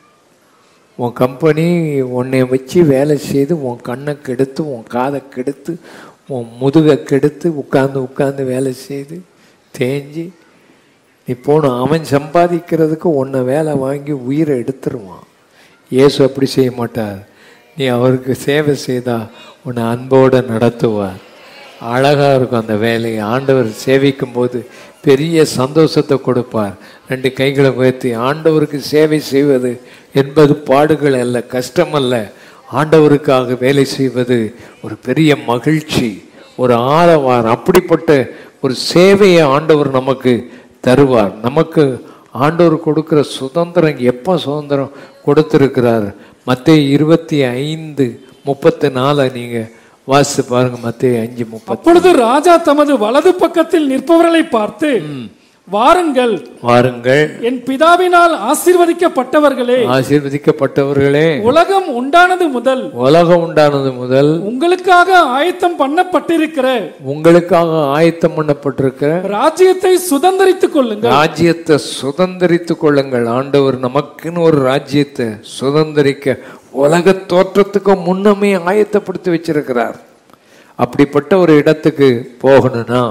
உன் கம்பெனி உன்னை வச்சு வேலை செய்து உன் கண்ணை கெடுத்து உன் காதை கெடுத்து உன் முதுகை கெடுத்து உட்காந்து உட்காந்து வேலை செய்து தேஞ்சு நீ போகணும் அவன் சம்பாதிக்கிறதுக்கு உன்னை வேலை வாங்கி உயிரை எடுத்துருவான் இயேசு அப்படி செய்ய மாட்டார் நீ அவருக்கு சேவை செய்தா உன்னை அன்போடு நடத்துவார் அழகாக இருக்கும் அந்த வேலையை ஆண்டவர் சேவிக்கும் போது பெரிய சந்தோஷத்தை கொடுப்பார் ரெண்டு கைகளை உயர்த்தி ஆண்டவருக்கு சேவை செய்வது என்பது பாடுகள் அல்ல கஷ்டம் அல்ல ஆண்டவருக்காக வேலை செய்வது ஒரு பெரிய மகிழ்ச்சி ஒரு ஆரவாரம் அப்படிப்பட்ட ஒரு சேவையை ஆண்டவர் நமக்கு தருவார் நமக்கு ஆண்டவர் கொடுக்கிற சுதந்திரம் எப்போ சுதந்திரம் கொடுத்திருக்கிறார் மத்திய இருபத்தி ஐந்து முப்பத்தி நாலை நீங்க வாசித்து பாருங்க மத்திய அஞ்சு முப்பத்தி அப்பொழுது ராஜா தமது வலது பக்கத்தில் நிற்பவர்களை பார்த்து வாருங்கள் வாருங்கள் என் பிதாவினால் ஆசீர்வதிக்கப்பட்டவர்களே ஆசீர்வதிக்கப்பட்டவர்களே உலகம் உண்டானது முதல் உலகம் உண்டானது முதல் உங்களுக்காக ஆயத்தம் பண்ணப்பட்டிருக்கிற உங்களுக்காக ஆயத்தம் பண்ணப்பட்டிருக்கிற ராஜ்யத்தை சுதந்தரித்துக் கொள்ளுங்கள் ராஜ்யத்தை சுதந்தரித்துக் கொள்ளுங்கள் ஆண்டவர் நமக்குன்னு ஒரு ராஜ்யத்தை சுதந்தரிக்க உலக தோற்றத்துக்கு முன்னமே ஆயத்தப்படுத்தி வச்சிருக்கிறார் அப்படிப்பட்ட ஒரு இடத்துக்கு போகணும்னா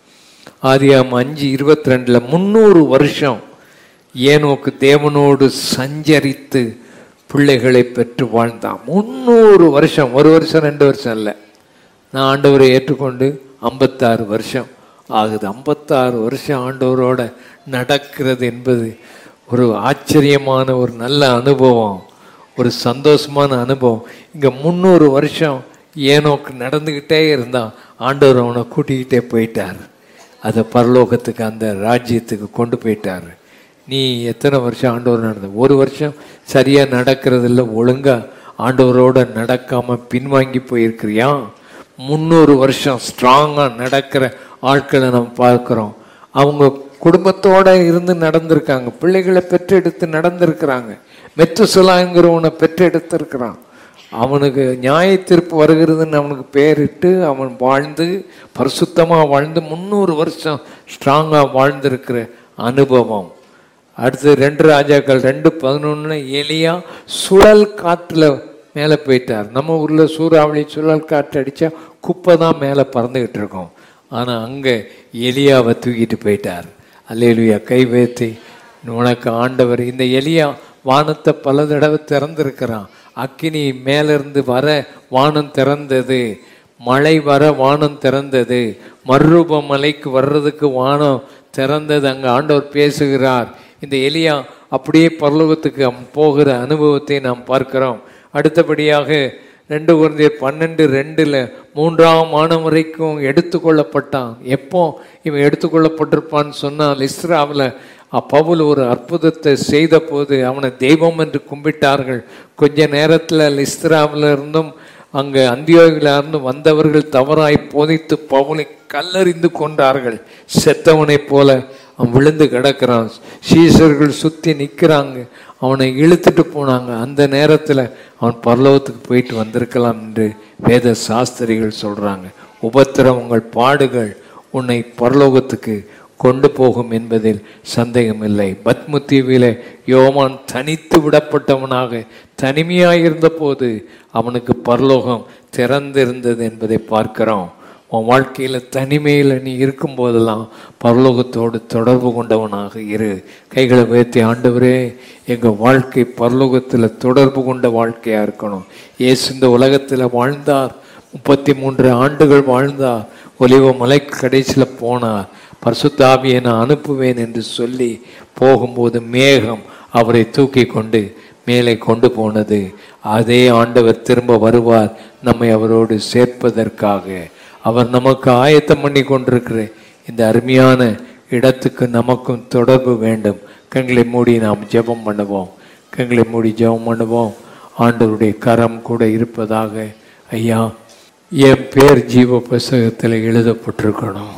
ஆதியாம் அஞ்சு இருபத்தி ரெண்டுல முன்னூறு வருஷம் ஏனோக்கு தேவனோடு சஞ்சரித்து பிள்ளைகளை பெற்று வாழ்ந்தான் முன்னூறு வருஷம் ஒரு வருஷம் ரெண்டு வருஷம் இல்லை நான் ஆண்டவரை ஏற்றுக்கொண்டு ஐம்பத்தாறு வருஷம் ஆகுது ஐம்பத்தாறு வருஷம் ஆண்டவரோட நடக்கிறது என்பது ஒரு ஆச்சரியமான ஒரு நல்ல அனுபவம் ஒரு சந்தோஷமான அனுபவம் இங்கே முந்நூறு வருஷம் ஏனோக்கு நடந்துக்கிட்டே இருந்தான் ஆண்டவர் அவனை கூட்டிக்கிட்டே போயிட்டார் அதை பரலோகத்துக்கு அந்த ராஜ்யத்துக்கு கொண்டு போயிட்டார் நீ எத்தனை வருஷம் ஆண்டவர் நடந்த ஒரு வருஷம் சரியாக நடக்கிறதில்ல ஒழுங்காக ஆண்டவரோட நடக்காமல் பின்வாங்கி போயிருக்கிறியா முந்நூறு வருஷம் ஸ்ட்ராங்காக நடக்கிற ஆட்களை நம்ம பார்க்குறோம் அவங்க குடும்பத்தோட இருந்து நடந்திருக்காங்க பிள்ளைகளை பெற்றெடுத்து நடந்திருக்கிறாங்க மெத்துசலாங்கிறவனை பெற்றெடுத்திருக்கிறான் அவனுக்கு நியாய தீர்ப்பு வருகிறதுன்னு அவனுக்கு பேரிட்டு அவன் வாழ்ந்து பரிசுத்தமாக வாழ்ந்து முந்நூறு வருஷம் ஸ்ட்ராங்காக வாழ்ந்திருக்கிற அனுபவம் அடுத்து ரெண்டு ராஜாக்கள் ரெண்டு பதினொன்று எலியா சுழல் காற்றுல மேலே போயிட்டார் நம்ம ஊரில் சூறாவளி சுழல் காற்று அடித்தா குப்பை தான் மேலே பறந்துக்கிட்டு இருக்கோம் ஆனால் அங்கே எலியாவை தூக்கிட்டு போயிட்டார் அல்லேலுயா கை வைத்து உனக்கு ஆண்டவர் இந்த எலியா வானத்தை பல தடவை திறந்திருக்கிறான் அக்கினி மேலிருந்து வர வானம் திறந்தது மழை வர வானம் திறந்தது மறுரூப மலைக்கு வர்றதுக்கு வானம் திறந்தது அங்கே ஆண்டவர் பேசுகிறார் இந்த எலியா அப்படியே பரலோகத்துக்கு அவன் போகிற அனுபவத்தை நாம் பார்க்கிறோம் அடுத்தபடியாக ரெண்டு குழந்தையர் பன்னெண்டு ரெண்டில் மூன்றாம் மாதம் வரைக்கும் எடுத்துக்கொள்ளப்பட்டான் எப்போ இவன் எடுத்துக்கொள்ளப்பட்டிருப்பான்னு சொன்னால் இஸ்ராவில் பவுல் ஒரு அற்புதத்தை செய்த போது அவனை தெய்வம் என்று கும்பிட்டார்கள் கொஞ்ச நேரத்தில் லிஸ்திராவில் இருந்தும் அங்கே அந்தியோகில இருந்து வந்தவர்கள் தவறாய் போதித்து பவுலை கல்லறிந்து கொண்டார்கள் செத்தவனைப் போல அவன் விழுந்து கிடக்கிறான் சீசர்கள் சுற்றி நிற்கிறாங்க அவனை இழுத்துட்டு போனாங்க அந்த நேரத்தில் அவன் பரலோகத்துக்கு போயிட்டு வந்திருக்கலாம் என்று வேத சாஸ்திரிகள் சொல்கிறாங்க உபத்திரவங்கள் பாடுகள் உன்னை பரலோகத்துக்கு கொண்டு போகும் என்பதில் சந்தேகமில்லை பத்மு தீவிலே யோவான் தனித்து விடப்பட்டவனாக தனிமையாயிருந்த போது அவனுக்கு பரலோகம் திறந்திருந்தது என்பதை பார்க்கிறோம் உன் வாழ்க்கையில் தனிமையில் நீ இருக்கும்போதெல்லாம் பரலோகத்தோடு தொடர்பு கொண்டவனாக இரு கைகளை உயர்த்தி ஆண்டவரே எங்கள் வாழ்க்கை பரலோகத்தில் தொடர்பு கொண்ட வாழ்க்கையாக இருக்கணும் இயேசு இந்த உலகத்தில் வாழ்ந்தார் முப்பத்தி மூன்று ஆண்டுகள் வாழ்ந்தார் ஒலிவ மலை கடைசியில் போனார் பரிசுத்தாவியை நான் அனுப்புவேன் என்று சொல்லி போகும்போது மேகம் அவரை தூக்கி கொண்டு மேலே கொண்டு போனது அதே ஆண்டவர் திரும்ப வருவார் நம்மை அவரோடு சேர்ப்பதற்காக அவர் நமக்கு ஆயத்தம் பண்ணி கொண்டிருக்கிற இந்த அருமையான இடத்துக்கு நமக்கும் தொடர்பு வேண்டும் கண்களை மூடி நாம் ஜெபம் பண்ணுவோம் கண்களை மூடி ஜெபம் பண்ணுவோம் ஆண்டவருடைய கரம் கூட இருப்பதாக ஐயா என் பேர் ஜீவ புஸ்தகத்தில் எழுதப்பட்டிருக்கணும்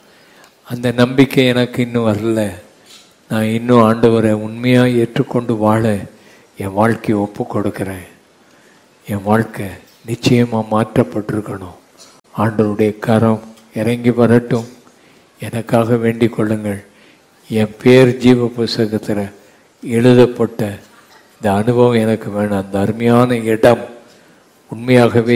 அந்த நம்பிக்கை எனக்கு இன்னும் வரல நான் இன்னும் ஆண்டவரை உண்மையாக ஏற்றுக்கொண்டு வாழ என் வாழ்க்கையை ஒப்பு கொடுக்குறேன் என் வாழ்க்கை நிச்சயமாக மாற்றப்பட்டிருக்கணும் ஆண்டவருடைய கரம் இறங்கி வரட்டும் எனக்காக வேண்டிக் கொள்ளுங்கள் என் பேர் ஜீவ புஸ்தகத்தில் எழுதப்பட்ட இந்த அனுபவம் எனக்கு வேணும் அந்த அருமையான இடம் உண்மையாகவே